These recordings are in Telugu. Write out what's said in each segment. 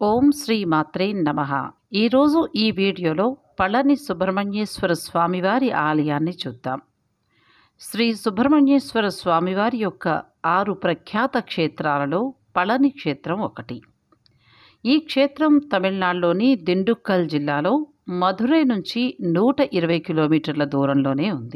ఓం శ్రీ మాత్రే నమ ఈరోజు ఈ వీడియోలో పళని సుబ్రహ్మణ్యేశ్వర స్వామివారి ఆలయాన్ని చూద్దాం శ్రీ సుబ్రహ్మణ్యేశ్వర స్వామివారి యొక్క ఆరు ప్రఖ్యాత క్షేత్రాలలో పళని క్షేత్రం ఒకటి ఈ క్షేత్రం తమిళనాడులోని దిండుక్కల్ జిల్లాలో మధురై నుంచి నూట ఇరవై కిలోమీటర్ల దూరంలోనే ఉంది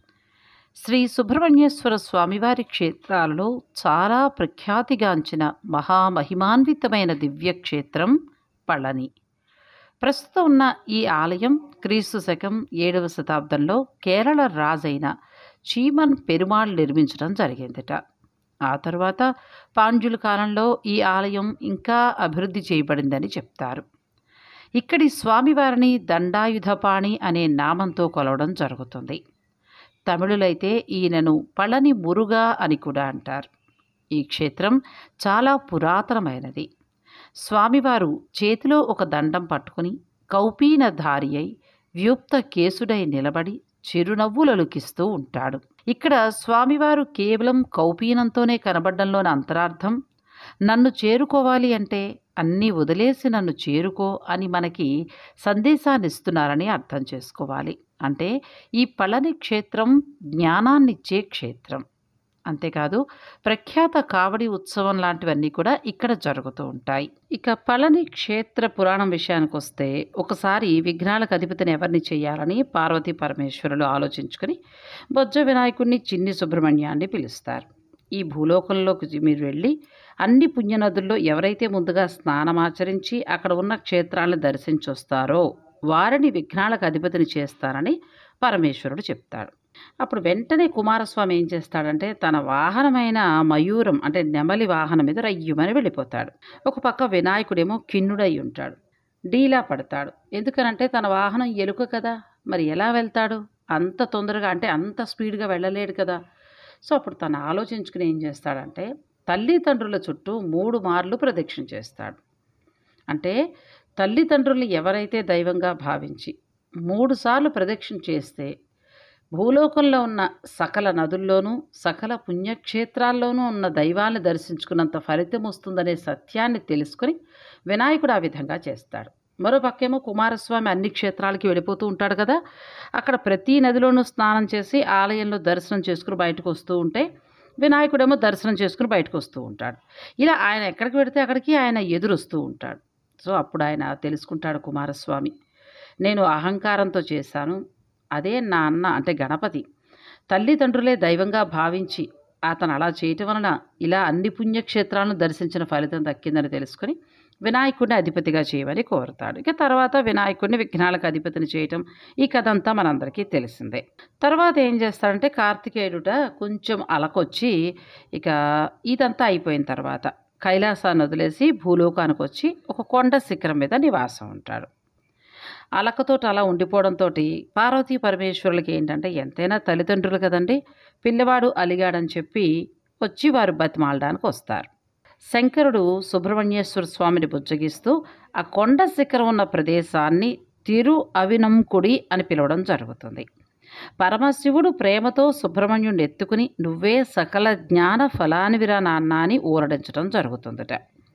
శ్రీ సుబ్రహ్మణ్యేశ్వర స్వామివారి క్షేత్రాలలో చాలా ప్రఖ్యాతిగాంచిన మహామహిమాన్వితమైన దివ్యక్షేత్రం పళని ప్రస్తుతం ఉన్న ఈ ఆలయం క్రీస్తు శకం ఏడవ శతాబ్దంలో కేరళ రాజైన చీమన్ పెరుమాళ్ నిర్మించడం జరిగిందట ఆ తర్వాత పాండ్యుల కాలంలో ఈ ఆలయం ఇంకా అభివృద్ధి చేయబడిందని చెప్తారు ఇక్కడి స్వామివారిని దండాయుధపాణి అనే నామంతో కొలవడం జరుగుతుంది తమిళులైతే ఈయనను పళని మురుగా అని కూడా అంటారు ఈ క్షేత్రం చాలా పురాతనమైనది స్వామివారు చేతిలో ఒక దండం పట్టుకుని కౌపీనధారి అయి వ్యూప్త కేసుడై నిలబడి చిరునవ్వులొలికిస్తూ ఉంటాడు ఇక్కడ స్వామివారు కేవలం కౌపీనంతోనే కనబడ్డంలోని అంతరార్థం నన్ను చేరుకోవాలి అంటే అన్నీ వదిలేసి నన్ను చేరుకో అని మనకి సందేశాన్ని ఇస్తున్నారని అర్థం చేసుకోవాలి అంటే ఈ పళని క్షేత్రం జ్ఞానాన్నిచ్చే క్షేత్రం అంతేకాదు ప్రఖ్యాత కావడి ఉత్సవం లాంటివన్నీ కూడా ఇక్కడ జరుగుతూ ఉంటాయి ఇక పళని క్షేత్ర పురాణం విషయానికి వస్తే ఒకసారి విఘ్నాలకు అధిపతిని ఎవరిని చేయాలని పార్వతీ పరమేశ్వరులు ఆలోచించుకుని బొజ్జ వినాయకుడిని చిన్ని సుబ్రహ్మణ్యాన్ని పిలుస్తారు ఈ భూలోకంలోకి మీరు వెళ్ళి అన్ని పుణ్యనదుల్లో ఎవరైతే ముందుగా స్నానమాచరించి అక్కడ ఉన్న క్షేత్రాలను దర్శించి వస్తారో వారిని విఘ్నాలకు అధిపతిని చేస్తారని పరమేశ్వరుడు చెప్తాడు అప్పుడు వెంటనే కుమారస్వామి ఏం చేస్తాడంటే తన వాహనమైన మయూరం అంటే నెమలి వాహనం మీద రయ్యుమని వెళ్ళిపోతాడు ఒక పక్క వినాయకుడేమో కిన్నుడై ఉంటాడు డీలా పడతాడు ఎందుకనంటే తన వాహనం ఎలుక కదా మరి ఎలా వెళ్తాడు అంత తొందరగా అంటే అంత స్పీడ్గా వెళ్ళలేడు కదా సో అప్పుడు తను ఆలోచించుకుని ఏం చేస్తాడంటే తల్లిదండ్రుల చుట్టూ మూడు మార్లు ప్రదక్షిణ చేస్తాడు అంటే తల్లిదండ్రులు ఎవరైతే దైవంగా భావించి మూడుసార్లు ప్రదక్షిణ చేస్తే భూలోకంలో ఉన్న సకల నదుల్లోనూ సకల పుణ్యక్షేత్రాల్లోనూ ఉన్న దైవాన్ని దర్శించుకున్నంత ఫలితం వస్తుందనే సత్యాన్ని తెలుసుకొని వినాయకుడు ఆ విధంగా చేస్తాడు మరో పక్కేమో కుమారస్వామి అన్ని క్షేత్రాలకి వెళ్ళిపోతూ ఉంటాడు కదా అక్కడ ప్రతి నదిలోనూ స్నానం చేసి ఆలయంలో దర్శనం చేసుకుని బయటకు వస్తూ ఉంటే వినాయకుడేమో దర్శనం చేసుకుని బయటకు వస్తూ ఉంటాడు ఇలా ఆయన ఎక్కడికి పెడితే అక్కడికి ఆయన ఎదురొస్తూ ఉంటాడు సో అప్పుడు ఆయన తెలుసుకుంటాడు కుమారస్వామి నేను అహంకారంతో చేశాను అదే నా అన్న అంటే గణపతి తల్లిదండ్రులే దైవంగా భావించి అతను అలా చేయటం వలన ఇలా అన్ని పుణ్యక్షేత్రాలను దర్శించిన ఫలితం దక్కిందని తెలుసుకొని వినాయకుడిని అధిపతిగా చేయమని కోరుతాడు ఇక తర్వాత వినాయకుడిని విఘ్నాలకు అధిపతిని చేయటం ఈ కథ అంతా మనందరికీ తెలిసిందే తర్వాత ఏం చేస్తాడంటే కార్తికేయుడుట కొంచెం అలకొచ్చి ఇక ఇదంతా అయిపోయిన తర్వాత కైలాసాన్ని వదిలేసి భూలోకానికి వచ్చి ఒక కొండ శిఖరం మీద నివాసం ఉంటాడు అలకతో అలా ఉండిపోవడంతో పార్వతీ పరమేశ్వరులకి ఏంటంటే ఎంతైనా తల్లిదండ్రులు కదండి పిల్లవాడు అలిగాడని చెప్పి వచ్చి వారు బతిమాలడానికి వస్తారు శంకరుడు సుబ్రహ్మణ్యేశ్వర స్వామిని బుజ్జగిస్తూ ఆ కొండ శిఖరం ఉన్న ప్రదేశాన్ని తిరు అవినంకుడి అని పిలవడం జరుగుతుంది పరమశివుడు ప్రేమతో సుబ్రహ్మణ్యుడిని ఎత్తుకుని నువ్వే సకల జ్ఞాన ఫలానివిరా నాన్న అని ఊరడించడం జరుగుతుందట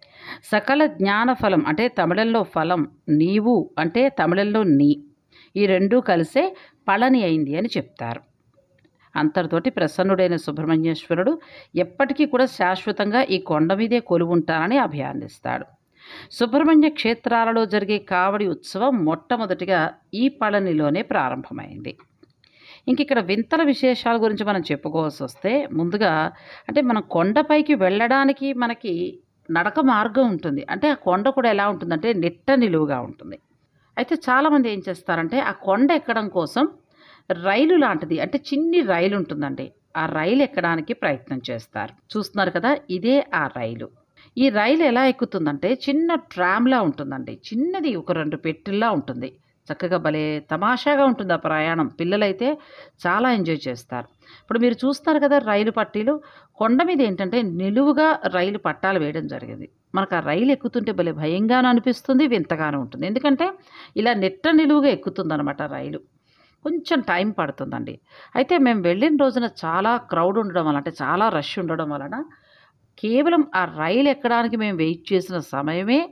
సకల జ్ఞాన ఫలం అంటే తమిళంలో ఫలం నీవు అంటే తమిళంలో నీ ఈ రెండూ కలిసే పళని అయింది అని చెప్తారు అంతటితోటి ప్రసన్నుడైన సుబ్రహ్మణ్యేశ్వరుడు ఎప్పటికీ కూడా శాశ్వతంగా ఈ కొండ మీదే కొలువుంటానని అభియాన్నిస్తాడు సుబ్రహ్మణ్య క్షేత్రాలలో జరిగే కావడి ఉత్సవం మొట్టమొదటిగా ఈ పళనిలోనే ప్రారంభమైంది ఇంక ఇక్కడ వింతల విశేషాల గురించి మనం చెప్పుకోవాల్సి వస్తే ముందుగా అంటే మనం కొండపైకి వెళ్ళడానికి మనకి నడక మార్గం ఉంటుంది అంటే ఆ కొండ కూడా ఎలా ఉంటుందంటే నిట్ట నిలువుగా ఉంటుంది అయితే చాలామంది ఏం చేస్తారంటే ఆ కొండ ఎక్కడం కోసం రైలు లాంటిది అంటే చిన్ని రైలు ఉంటుందండి ఆ రైలు ఎక్కడానికి ప్రయత్నం చేస్తారు చూస్తున్నారు కదా ఇదే ఆ రైలు ఈ రైలు ఎలా ఎక్కుతుందంటే చిన్న ట్రామ్లా ఉంటుందండి చిన్నది ఒక రెండు పెట్టిల్లా ఉంటుంది చక్కగా భలే తమాషాగా ఉంటుంది ఆ ప్రయాణం పిల్లలైతే చాలా ఎంజాయ్ చేస్తారు ఇప్పుడు మీరు చూస్తారు కదా రైలు పట్టీలు కొండ మీద ఏంటంటే నిలువుగా రైలు పట్టాలు వేయడం జరిగింది మనకు ఆ రైలు ఎక్కుతుంటే భలే భయంగానూ అనిపిస్తుంది వింతగానూ ఉంటుంది ఎందుకంటే ఇలా నెట్ట నిలువుగా ఎక్కుతుంది అనమాట రైలు కొంచెం టైం పడుతుందండి అయితే మేము వెళ్ళిన రోజున చాలా క్రౌడ్ ఉండడం వల్ల అంటే చాలా రష్ ఉండడం వలన కేవలం ఆ రైలు ఎక్కడానికి మేము వెయిట్ చేసిన సమయమే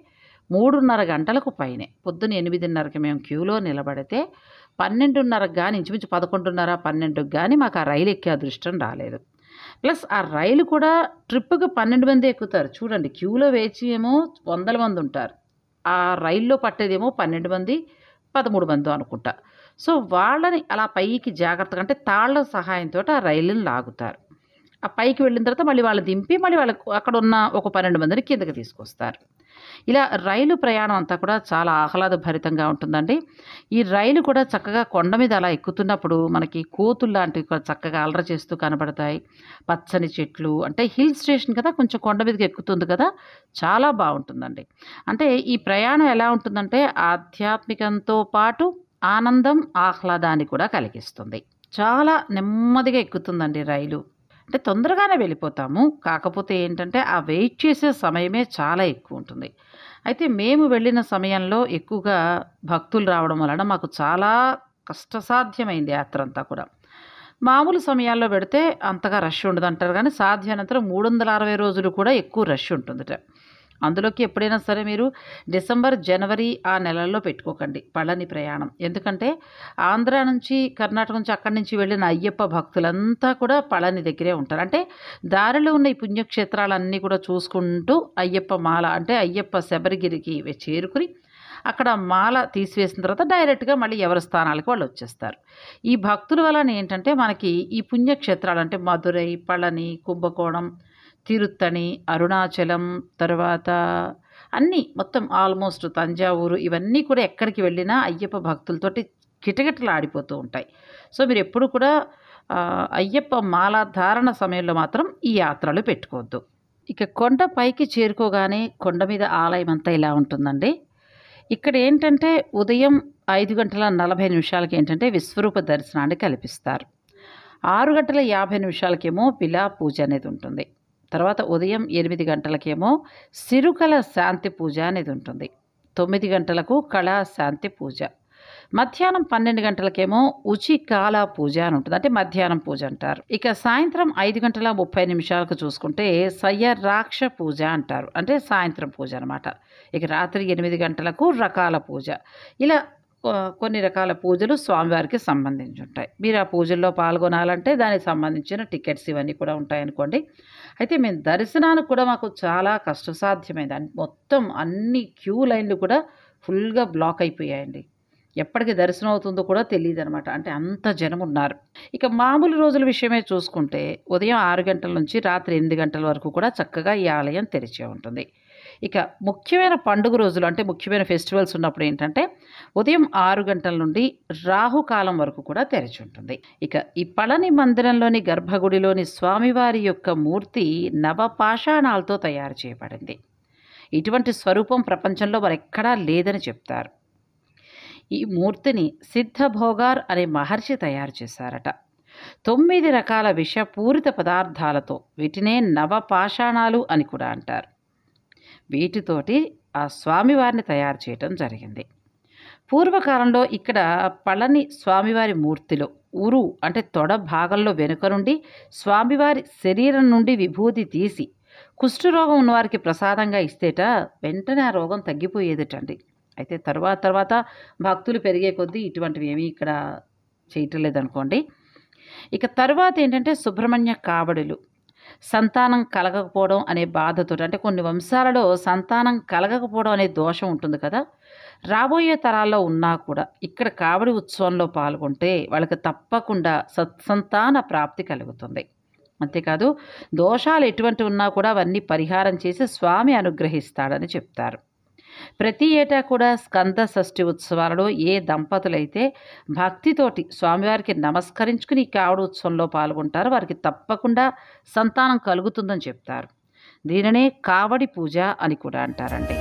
మూడున్నర గంటలకు పైనే పొద్దున్న ఎనిమిదిన్నరకి మేము క్యూలో నిలబడితే పన్నెండున్నరకు కానీ ఇంచుమించు పదకొండున్నర పన్నెండుకి కానీ మాకు ఆ రైలు ఎక్కే అదృష్టం రాలేదు ప్లస్ ఆ రైలు కూడా ట్రిప్కి పన్నెండు మంది ఎక్కుతారు చూడండి క్యూలో వేచి ఏమో వందల మంది ఉంటారు ఆ రైల్లో పట్టేదేమో పన్నెండు మంది పదమూడు మంది అనుకుంటా సో వాళ్ళని అలా పైకి జాగ్రత్తగా అంటే తాళ్ళ సహాయంతో ఆ రైలుని లాగుతారు ఆ పైకి వెళ్ళిన తర్వాత మళ్ళీ వాళ్ళు దింపి మళ్ళీ వాళ్ళకు అక్కడ ఉన్న ఒక పన్నెండు మందిని కిందకి తీసుకొస్తారు ఇలా రైలు ప్రయాణం అంతా కూడా చాలా ఆహ్లాదభరితంగా ఉంటుందండి ఈ రైలు కూడా చక్కగా కొండ మీద అలా ఎక్కుతున్నప్పుడు మనకి కోతులు లాంటివి కూడా చక్కగా అలర చేస్తూ కనబడతాయి పచ్చని చెట్లు అంటే హిల్ స్టేషన్ కదా కొంచెం కొండ మీదకి ఎక్కుతుంది కదా చాలా బాగుంటుందండి అంటే ఈ ప్రయాణం ఎలా ఉంటుందంటే ఆధ్యాత్మికంతో పాటు ఆనందం ఆహ్లాదాన్ని కూడా కలిగిస్తుంది చాలా నెమ్మదిగా ఎక్కుతుందండి రైలు అంటే తొందరగానే వెళ్ళిపోతాము కాకపోతే ఏంటంటే ఆ వెయిట్ చేసే సమయమే చాలా ఎక్కువ ఉంటుంది అయితే మేము వెళ్ళిన సమయంలో ఎక్కువగా భక్తులు రావడం వలన మాకు చాలా కష్టసాధ్యమైంది యాత్ర అంతా కూడా మామూలు సమయాల్లో పెడితే అంతగా రష్ ఉండదు అంటారు కానీ సాధ్యానంతరం మూడు వందల అరవై రోజులు కూడా ఎక్కువ రష్ ఉంటుందట అందులోకి ఎప్పుడైనా సరే మీరు డిసెంబర్ జనవరి ఆ నెలల్లో పెట్టుకోకండి పళని ప్రయాణం ఎందుకంటే ఆంధ్ర నుంచి కర్ణాటక నుంచి అక్కడి నుంచి వెళ్ళిన అయ్యప్ప భక్తులంతా కూడా పళని దగ్గరే ఉంటారు అంటే దారిలో ఉన్న ఈ పుణ్యక్షేత్రాలన్నీ కూడా చూసుకుంటూ అయ్యప్ప మాల అంటే అయ్యప్ప శబరిగిరికి చేరుకుని అక్కడ మాల తీసివేసిన తర్వాత డైరెక్ట్గా మళ్ళీ ఎవరి స్థానాలకు వాళ్ళు వచ్చేస్తారు ఈ భక్తుల వలన ఏంటంటే మనకి ఈ పుణ్యక్షేత్రాలు అంటే మధురై పళని కుంభకోణం తిరుత్తణి అరుణాచలం తర్వాత అన్నీ మొత్తం ఆల్మోస్ట్ తంజావూరు ఇవన్నీ కూడా ఎక్కడికి వెళ్ళినా అయ్యప్ప భక్తులతోటి కిటకిటలు ఆడిపోతూ ఉంటాయి సో మీరు ఎప్పుడు కూడా ఆ, అయ్యప్ప మాల ధారణ సమయంలో మాత్రం ఈ యాత్రలు పెట్టుకోవద్దు ఇక కొండ పైకి చేరుకోగానే కొండ మీద ఆలయం అంతా ఇలా ఉంటుందండి ఇక్కడ ఏంటంటే ఉదయం ఐదు గంటల నలభై నిమిషాలకి ఏంటంటే విశ్వరూప దర్శనాన్ని కల్పిస్తారు ఆరు గంటల యాభై నిమిషాలకేమో బిలా పూజ అనేది ఉంటుంది తర్వాత ఉదయం ఎనిమిది గంటలకేమో సిరుకల శాంతి పూజ అనేది ఉంటుంది తొమ్మిది గంటలకు కళా శాంతి పూజ మధ్యాహ్నం పన్నెండు గంటలకేమో ఉచికాల పూజ అని ఉంటుంది అంటే మధ్యాహ్నం పూజ అంటారు ఇక సాయంత్రం ఐదు గంటల ముప్పై నిమిషాలకు చూసుకుంటే సయ్యరాక్ష పూజ అంటారు అంటే సాయంత్రం పూజ అనమాట ఇక రాత్రి ఎనిమిది గంటలకు రకాల పూజ ఇలా కొ- కొన్ని రకాల పూజలు స్వామివారికి సంబంధించి ఉంటాయి మీరు ఆ పూజల్లో పాల్గొనాలంటే దానికి సంబంధించిన టికెట్స్ ఇవన్నీ కూడా ఉంటాయనుకోండి అయితే మేము దర్శనానికి కూడా మాకు చాలా కష్టసాధ్యమైంది అన్- మొత్తం అన్ని క్యూ లైన్లు కూడా ఫుల్గా బ్లాక్ అయిపోయాయండి ఎప్పటికి దర్శనం అవుతుందో కూడా తెలియదు అనమాట అంటే అంత జనం ఉన్నారు ఇక మామూలు రోజుల విషయమే చూసుకుంటే ఉదయం ఆరు గంటల నుంచి రాత్రి ఎనిమిది గంటల వరకు కూడా చక్కగా ఈ ఆలయం తెరిచే ఉంటుంది ఇక ముఖ్యమైన పండుగ రోజులు అంటే ముఖ్యమైన ఫెస్టివల్స్ ఉన్నప్పుడు ఏంటంటే ఉదయం ఆరు గంటల నుండి రాహుకాలం వరకు కూడా తెరిచి ఉంటుంది ఇక ఈ పళని మందిరంలోని గర్భగుడిలోని స్వామివారి యొక్క మూర్తి నవపాషాణాలతో తయారు చేయబడింది ఇటువంటి స్వరూపం ప్రపంచంలో మరెక్కడా లేదని చెప్తారు ఈ మూర్తిని సిద్ధభోగార్ అనే మహర్షి తయారు చేశారట తొమ్మిది రకాల విషపూరిత పదార్థాలతో వీటినే నవపాషాణాలు అని కూడా అంటారు వీటితోటి ఆ స్వామివారిని తయారు చేయటం జరిగింది పూర్వకాలంలో ఇక్కడ పళని స్వామివారి మూర్తిలో ఉరు అంటే తొడ భాగంలో వెనుక నుండి స్వామివారి శరీరం నుండి విభూతి తీసి కుష్ఠరోగం ఉన్నవారికి ప్రసాదంగా ఇస్తేట వెంటనే ఆ రోగం తగ్గిపోయేదిటండి అయితే తర్వాత తర్వాత భక్తులు పెరిగే కొద్దీ ఇటువంటివి ఏమీ ఇక్కడ చేయటం లేదనుకోండి ఇక తర్వాత ఏంటంటే సుబ్రహ్మణ్య కావడులు సంతానం కలగకపోవడం అనే బాధతో అంటే కొన్ని వంశాలలో సంతానం కలగకపోవడం అనే దోషం ఉంటుంది కదా రాబోయే తరాల్లో ఉన్నా కూడా ఇక్కడ కావడి ఉత్సవంలో పాల్గొంటే వాళ్ళకి తప్పకుండా సత్సంతాన ప్రాప్తి కలుగుతుంది అంతేకాదు దోషాలు ఎటువంటి ఉన్నా కూడా అవన్నీ పరిహారం చేసి స్వామి అనుగ్రహిస్తాడని చెప్తారు ప్రతి ఏటా కూడా స్కంద షష్ఠి ఉత్సవాలలో ఏ దంపతులైతే భక్తితోటి స్వామివారికి నమస్కరించుకుని ఈ కావడి ఉత్సవంలో పాల్గొంటారో వారికి తప్పకుండా సంతానం కలుగుతుందని చెప్తారు దీనినే కావడి పూజ అని కూడా అంటారండి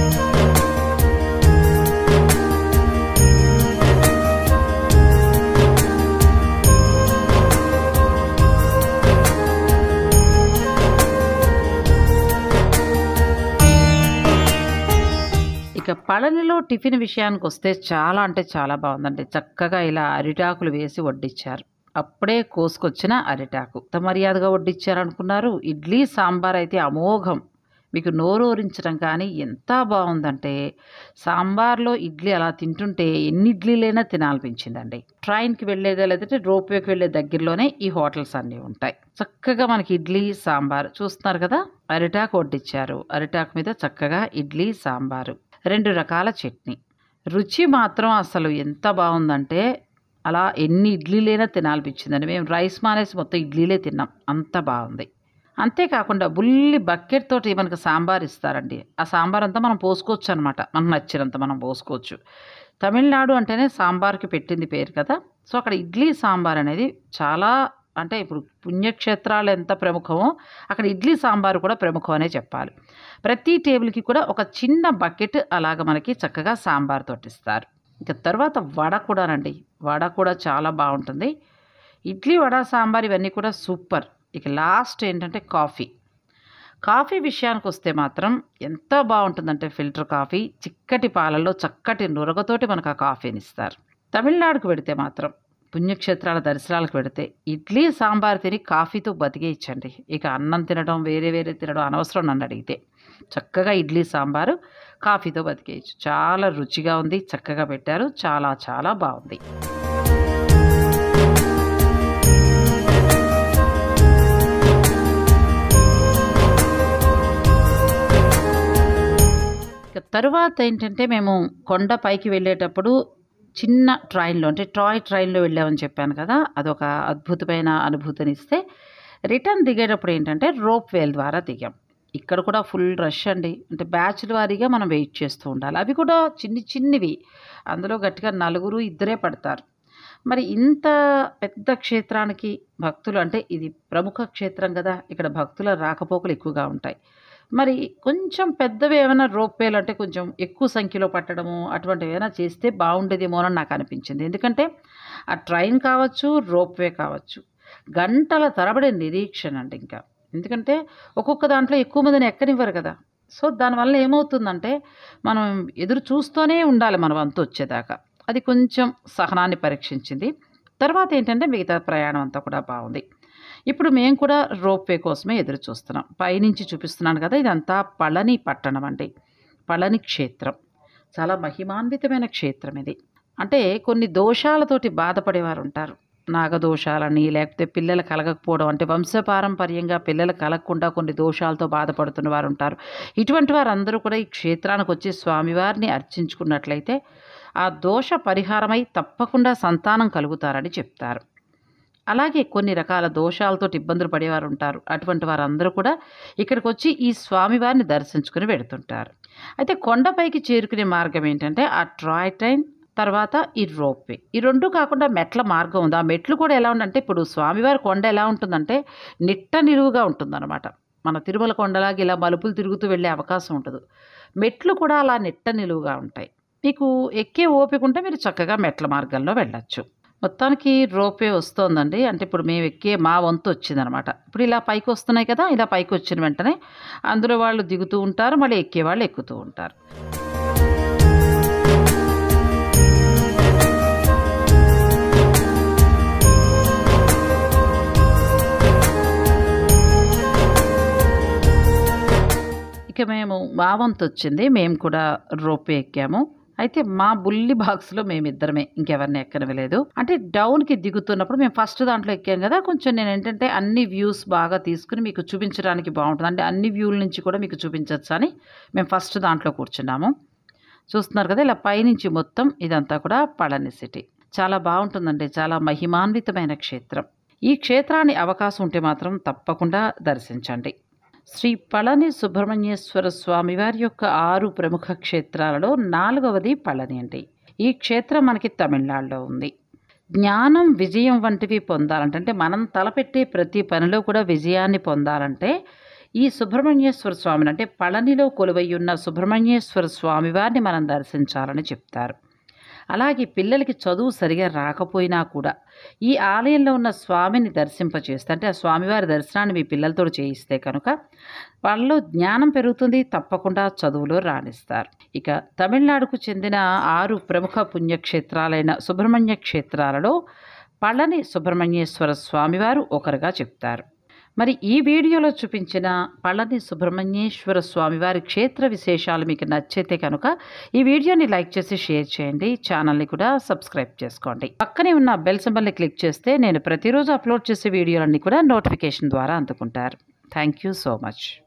ఇక పళనిలో టిఫిన్ విషయానికి వస్తే చాలా అంటే చాలా బాగుందండి చక్కగా ఇలా అరిటాకులు వేసి వడ్డించారు అప్పుడే కోసుకొచ్చిన అరిటాకు ఎంత మర్యాదగా వడ్డించారు అనుకున్నారు ఇడ్లీ సాంబార్ అయితే అమోఘం మీకు నోరూరించడం కానీ ఎంత బాగుందంటే సాంబార్లో ఇడ్లీ అలా తింటుంటే ఎన్ని ఇడ్లీలైనా తినాలనిపించిందండి ట్రైన్కి వెళ్ళేదే లేదంటే రోప్వేకి వెళ్ళే దగ్గరలోనే ఈ హోటల్స్ అన్నీ ఉంటాయి చక్కగా మనకి ఇడ్లీ సాంబార్ చూస్తున్నారు కదా అరిటాకు వడ్డిచ్చారు అరిటాకు మీద చక్కగా ఇడ్లీ సాంబారు రెండు రకాల చట్నీ రుచి మాత్రం అసలు ఎంత బాగుందంటే అలా ఎన్ని ఇడ్లీలైనా తినాలనిపించిందండి మేము రైస్ మానేసి మొత్తం ఇడ్లీలే తిన్నాం అంత బాగుంది అంతేకాకుండా బుల్లి బకెట్ తోటి మనకు సాంబార్ ఇస్తారండి ఆ సాంబార్ అంతా మనం పోసుకోవచ్చు అనమాట మనకు నచ్చినంత మనం పోసుకోవచ్చు తమిళనాడు అంటేనే సాంబార్కి పెట్టింది పేరు కదా సో అక్కడ ఇడ్లీ సాంబార్ అనేది చాలా అంటే ఇప్పుడు పుణ్యక్షేత్రాలు ఎంత ప్రముఖమో అక్కడ ఇడ్లీ సాంబార్ కూడా ప్రముఖం అనే చెప్పాలి ప్రతి టేబుల్కి కూడా ఒక చిన్న బకెట్ అలాగ మనకి చక్కగా సాంబార్ తోటి ఇస్తారు ఇక తర్వాత వడ కూడానండి వడ కూడా చాలా బాగుంటుంది ఇడ్లీ వడ సాంబార్ ఇవన్నీ కూడా సూపర్ ఇక లాస్ట్ ఏంటంటే కాఫీ కాఫీ విషయానికి వస్తే మాత్రం ఎంత బాగుంటుందంటే ఫిల్టర్ కాఫీ చిక్కటి పాలల్లో చక్కటి నురగతోటి మనకు ఆ కాఫీని ఇస్తారు తమిళనాడుకు పెడితే మాత్రం పుణ్యక్షేత్రాల దర్శనాలకు పెడితే ఇడ్లీ సాంబార్ తిని కాఫీతో బతికేయించండి ఇక అన్నం తినడం వేరే వేరే తినడం అనవసరం నన్ను అడిగితే చక్కగా ఇడ్లీ సాంబారు కాఫీతో బతికేయచ్చు చాలా రుచిగా ఉంది చక్కగా పెట్టారు చాలా చాలా బాగుంది ఇక తరువాత ఏంటంటే మేము కొండ పైకి వెళ్ళేటప్పుడు చిన్న ట్రైన్లో అంటే టాయ్ ట్రైన్లో వెళ్ళామని చెప్పాను కదా అదొక అద్భుతమైన అనుభూతిని ఇస్తే రిటర్న్ దిగేటప్పుడు ఏంటంటే రోప్ వేల్ ద్వారా దిగాం ఇక్కడ కూడా ఫుల్ రష్ అండి అంటే బ్యాచ్ల వారీగా మనం వెయిట్ చేస్తూ ఉండాలి అవి కూడా చిన్ని చిన్నవి అందులో గట్టిగా నలుగురు ఇద్దరే పడతారు మరి ఇంత పెద్ద క్షేత్రానికి భక్తులు అంటే ఇది ప్రముఖ క్షేత్రం కదా ఇక్కడ భక్తుల రాకపోకలు ఎక్కువగా ఉంటాయి మరి కొంచెం పెద్దవి ఏమైనా రోప్వేలు అంటే కొంచెం ఎక్కువ సంఖ్యలో పట్టడము అటువంటివి ఏమైనా చేస్తే బాగుండేదేమో అని నాకు అనిపించింది ఎందుకంటే ఆ ట్రైన్ కావచ్చు రోప్వే కావచ్చు గంటల తరబడి నిరీక్షణ అండి ఇంకా ఎందుకంటే ఒక్కొక్క దాంట్లో ఎక్కువ మందిని ఎక్కనివ్వరు కదా సో దానివల్ల ఏమవుతుందంటే మనం ఎదురు చూస్తూనే ఉండాలి మన వంతు వచ్చేదాకా అది కొంచెం సహనాన్ని పరీక్షించింది తర్వాత ఏంటంటే మిగతా ప్రయాణం అంతా కూడా బాగుంది ఇప్పుడు మేము కూడా రోప్వే కోసమే ఎదురు చూస్తున్నాం పైనుంచి చూపిస్తున్నాను కదా ఇదంతా పళని పట్టణం అండి పళని క్షేత్రం చాలా మహిమాన్వితమైన క్షేత్రం ఇది అంటే కొన్ని దోషాలతోటి బాధపడేవారు ఉంటారు నాగదోషాలని లేకపోతే పిల్లలు కలగకపోవడం అంటే వంశపారంపర్యంగా పిల్లలు కలగకుండా కొన్ని దోషాలతో బాధపడుతున్న వారు ఉంటారు ఇటువంటి వారందరూ కూడా ఈ క్షేత్రానికి వచ్చి స్వామివారిని అర్చించుకున్నట్లయితే ఆ దోష పరిహారమై తప్పకుండా సంతానం కలుగుతారని చెప్తారు అలాగే కొన్ని రకాల దోషాలతో ఇబ్బందులు పడేవారు ఉంటారు అటువంటి వారందరూ కూడా ఇక్కడికి వచ్చి ఈ స్వామివారిని దర్శించుకుని వెడుతుంటారు అయితే కొండపైకి చేరుకునే మార్గం ఏంటంటే ఆ ట్రాయ్ ట్రైన్ తర్వాత ఈ రోప్వే ఈ రెండు కాకుండా మెట్ల మార్గం ఉంది ఆ మెట్లు కూడా ఎలా ఉందంటే ఇప్పుడు స్వామివారి కొండ ఎలా ఉంటుందంటే నిట్ట నిలువుగా ఉంటుందన్నమాట మన తిరుమల కొండలాగా ఇలా మలుపులు తిరుగుతూ వెళ్ళే అవకాశం ఉండదు మెట్లు కూడా అలా నిట్ట నిలువుగా ఉంటాయి మీకు ఎక్కే ఓపిక ఉంటే మీరు చక్కగా మెట్ల మార్గంలో వెళ్ళచ్చు మొత్తానికి రోపే వస్తోందండి అంటే ఇప్పుడు మేము ఎక్కే మా వంతు వచ్చిందనమాట ఇప్పుడు ఇలా పైకి వస్తున్నాయి కదా ఇలా పైకి వచ్చిన వెంటనే అందులో వాళ్ళు దిగుతూ ఉంటారు మళ్ళీ ఎక్కే వాళ్ళు ఎక్కుతూ ఉంటారు ఇక మేము మా వంతు వచ్చింది మేము కూడా రోపే ఎక్కాము అయితే మా బుల్లి బాక్స్లో మేమిద్దరమే ఇంకెవరిని ఎక్కనివ్వలేదు అంటే డౌన్కి దిగుతున్నప్పుడు మేము ఫస్ట్ దాంట్లో ఎక్కాం కదా కొంచెం నేను ఏంటంటే అన్ని వ్యూస్ బాగా తీసుకుని మీకు చూపించడానికి బాగుంటుంది అంటే అన్ని వ్యూల నుంచి కూడా మీకు చూపించవచ్చు అని మేము ఫస్ట్ దాంట్లో కూర్చున్నాము చూస్తున్నారు కదా ఇలా పైనుంచి మొత్తం ఇదంతా కూడా పళని సిటీ చాలా బాగుంటుందండి చాలా మహిమాన్వితమైన క్షేత్రం ఈ క్షేత్రాన్ని అవకాశం ఉంటే మాత్రం తప్పకుండా దర్శించండి శ్రీ పళని సుబ్రహ్మణ్యేశ్వర స్వామివారి యొక్క ఆరు ప్రముఖ క్షేత్రాలలో నాలుగవది పళని అండి ఈ క్షేత్రం మనకి తమిళనాడులో ఉంది జ్ఞానం విజయం వంటివి పొందాలంటే అంటే మనం తలపెట్టే ప్రతి పనిలో కూడా విజయాన్ని పొందాలంటే ఈ సుబ్రహ్మణ్యేశ్వర స్వామిని అంటే పళనిలో కొలువై ఉన్న సుబ్రహ్మణ్యేశ్వర స్వామివారిని మనం దర్శించాలని చెప్తారు అలాగే పిల్లలకి చదువు సరిగా రాకపోయినా కూడా ఈ ఆలయంలో ఉన్న స్వామిని దర్శింపచేస్తే అంటే ఆ స్వామివారి దర్శనాన్ని మీ పిల్లలతో చేయిస్తే కనుక వాళ్ళలో జ్ఞానం పెరుగుతుంది తప్పకుండా చదువులో రాణిస్తారు ఇక తమిళనాడుకు చెందిన ఆరు ప్రముఖ పుణ్యక్షేత్రాలైన సుబ్రహ్మణ్య క్షేత్రాలలో పళని సుబ్రహ్మణ్యేశ్వర స్వామివారు ఒకరుగా చెప్తారు మరి ఈ వీడియోలో చూపించిన పళని సుబ్రహ్మణ్యేశ్వర స్వామివారి క్షేత్ర విశేషాలు మీకు నచ్చితే కనుక ఈ వీడియోని లైక్ చేసి షేర్ చేయండి ఛానల్ని కూడా సబ్స్క్రైబ్ చేసుకోండి పక్కనే ఉన్న బెల్ సింబల్ని క్లిక్ చేస్తే నేను ప్రతిరోజు అప్లోడ్ చేసే వీడియోలన్నీ కూడా నోటిఫికేషన్ ద్వారా అందుకుంటారు థ్యాంక్ యూ సో మచ్